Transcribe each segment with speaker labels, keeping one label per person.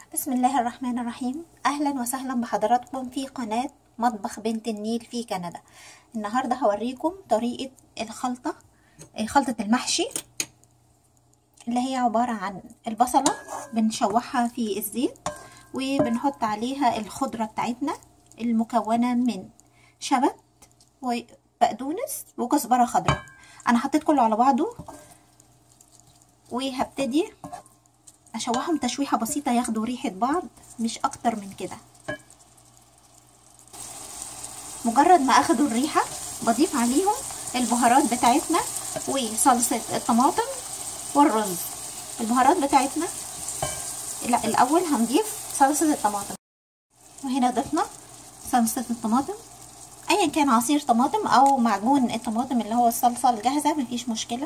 Speaker 1: بسم الله الرحمن الرحيم اهلا وسهلا بحضراتكم في قناة مطبخ بنت النيل في كندا النهاردة هوريكم طريقة الخلطة خلطة المحشي اللي هي عبارة عن البصلة بنشوحها في الزيت وبنحط عليها الخضرة بتاعتنا المكونة من شبت وبقدونس وكزبرة خضراء انا حطيت كله على بعضه وهبتدي اشوحهم تشويحه بسيطه ياخدوا ريحه بعض مش اكتر من كده مجرد ما اخدوا الريحه بضيف عليهم البهارات بتاعتنا وصلصه الطماطم والرز البهارات بتاعتنا لا الاول هنضيف صلصه الطماطم وهنا ضفنا صلصه الطماطم ايا كان عصير طماطم او معجون الطماطم اللي هو الصلصه الجاهزه مفيش مشكله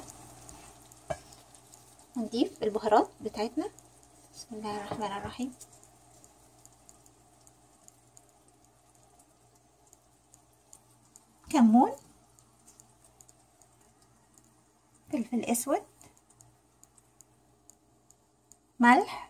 Speaker 1: هنضيف البهارات بتاعتنا بسم الله الرحمن الرحيم كمون فلفل اسود ملح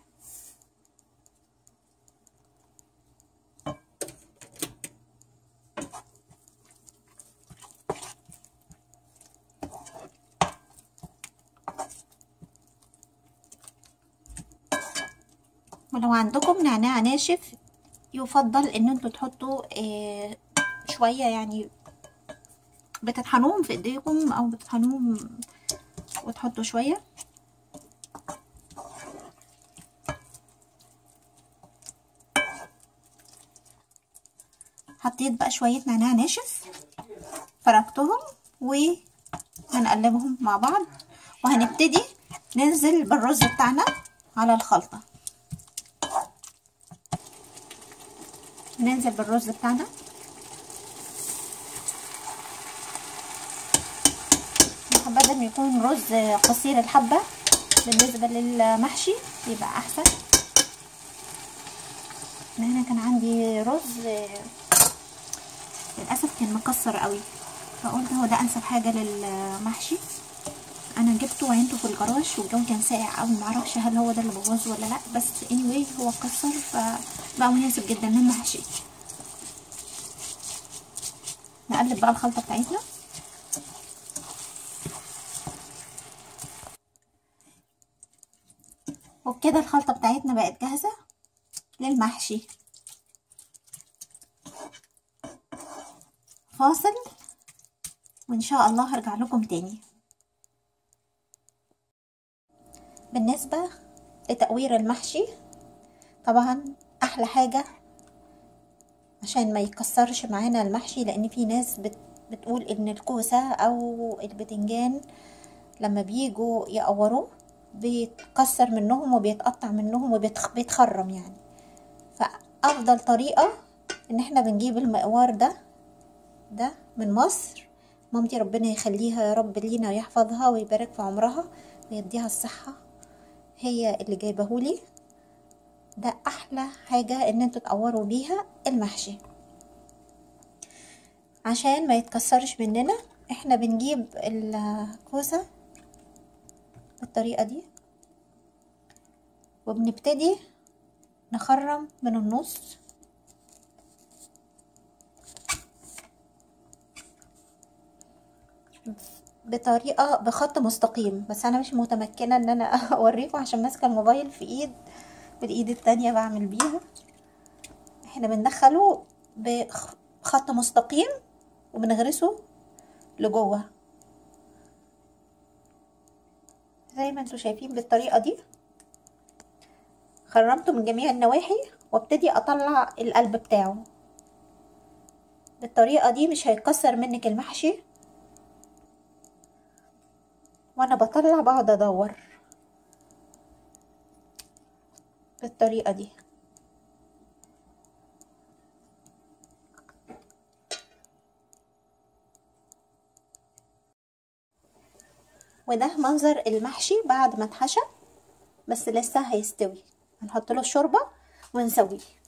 Speaker 1: ولو عندكم نعناع ناشف يفضل ان انتوا تحطوا آه شوية يعني بتطحنوهم في ايديكم او بتطحنوهم وتحطوا شوية حطيت بقى شوية نعناع ناشف فركتهم وهنقلبهم مع بعض وهنبتدي ننزل بالرز بتاعنا على الخلطة ننزل بالرز بتاعنا بدل ما يكون رز قصير الحبة بالنسبة للمحشي يبقى أحسن هنا كان عندي رز للأسف كان مكسر قوي فقلت هو ده أنسب حاجة للمحشي انا جبته وعينته في الجراج والجو كان ساقع قوي معرفش هل هو ده اللي بوظه ولا لا بس anyway هو اتكسر فبقى مناسب جدا للمحشي نقلب بقى الخلطه بتاعتنا وبكده الخلطه بتاعتنا بقت جاهزه للمحشي فاصل وان شاء الله هرجع لكم تاني بالنسبة لتقوير المحشي طبعا احلى حاجة عشان ما يكسرش معانا المحشي لان في ناس بت بتقول ان الكوسة او البتنجان لما بيجوا يقوروه بيتكسر منهم وبيتقطع منهم وبيتخرم يعني فافضل طريقة ان احنا بنجيب المقوار ده ده من مصر مامتي ربنا يخليها يا رب لينا ويحفظها ويبارك في عمرها ويديها الصحة هي اللي جايبهولي ده احلى حاجة ان انتوا تقوروا بيها المحشي عشان ما يتكسرش مننا احنا بنجيب الكوسة بالطريقة دي وبنبتدي نخرم من النص بطريقه بخط مستقيم بس انا مش متمكنه ان انا اوريكم عشان ماسكه الموبايل في ايد بالايد التانية بعمل بيها احنا بندخله بخط مستقيم وبنغرسه لجوه زي ما انتوا شايفين بالطريقه دي خرمته من جميع النواحي وابتدي اطلع القلب بتاعه بالطريقه دي مش هيتكسر منك المحشي وانا بطلع بقعد ادور بالطريقه دي وده منظر المحشي بعد ما اتحشى بس لسه هيستوي هنحط له الشوربه ونسويه